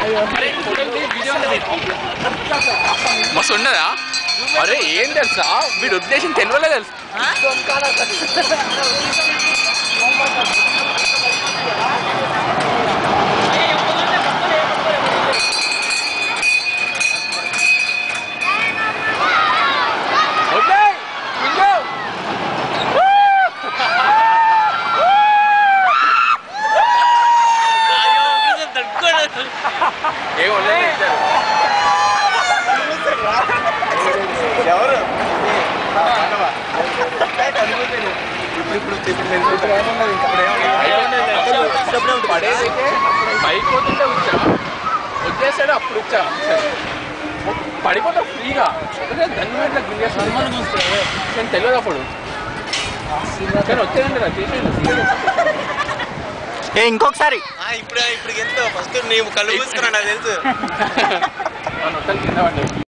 మస్తు ఉండదా అరే ఏం తెలుసా వీడు ఉద్దేశం తెలియలే తెలుసు వదిలేయ్! ఇంకో! ఏం వదిలేయ్ ఇద్దరు. ఎవరు అయిపోయింది. పడేదైతే బైక్ పోతుంటే వచ్చా వచ్చేసాడు అప్పుడు వచ్చా సరే. పడిపోతా ఫ్రీగా అదే దాని మీద గుంజేస్తాను నేను తెలియదు అప్పుడు కానీ వచ్చేదండి రా చేసేయండి ఏ ఇంకొకసారి ఇప్పుడు ఇప్పుడు ఎంత ఫస్ట్ నీవు కళ్ళు మూసుకున్నాను నాకు తెలుసు మన మొత్తం కింద పడ్డాడు